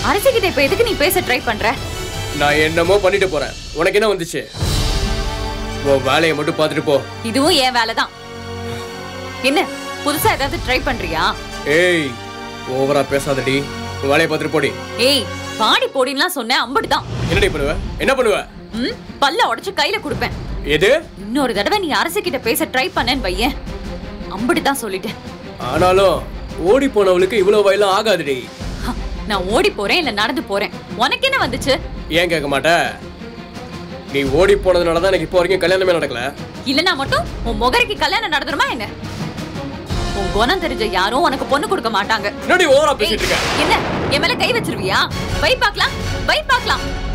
அரசி கிட்ட இப்ப எதுக்கு நீ பேச ட்ரை பண்ற நான் என்னமோ பண்ணிட்டு போறேன் உனக்கு என்ன வந்துச்சு உன் வேலையை மட்டும் பார்த்துட்டு போ இதுவும் என் வேலைதான் என்ன புதுசா ஏதாவது ட்ரை பண்றியா ஏய் ஓவரா பேசாதடி உன் வேலையை பார்த்துட்டு போடி ஏய் பாடி போடின்லாம் சொன்னேன் அம்புட்டுதான் என்னடி பண்ணுவ என்ன பண்ணுவ ம் பல்ல உடைச்சு கையில கொடுப்பேன் எது இன்னொரு தடவை நீ அரசி கிட்ட பேச ட்ரை பண்ணேன்னு வையேன் அம்புட்டுதான் சொல்லிட்டேன் ஆனாலும் ஓடி போனவளுக்கு இவ்வளவு வயலாம் ஆகாதுடி ஹ, நான் ஓடி போறேன் இல்ல நடந்து போறேன் உனக்கு என்ன வந்துச்சு ஏன் கேட்க மாட்ட நீ ஓடி போனதுனால தான் எனக்கு இப்போ வரைக்கும் கல்யாணமே நடக்கல இல்லனா மட்டும் உன் முகரைக்கு கல்யாணம் நடந்துருமா என்ன உன் குணம் தெரிஞ்ச யாரும் உனக்கு பொண்ணு கொடுக்க மாட்டாங்க என்னடி ஓவரா ஏய், பேசிட்டு இருக்க என்ன என் மேல கை வச்சிருவியா வை பார்க்கலாம் வை பார்க்கலாம்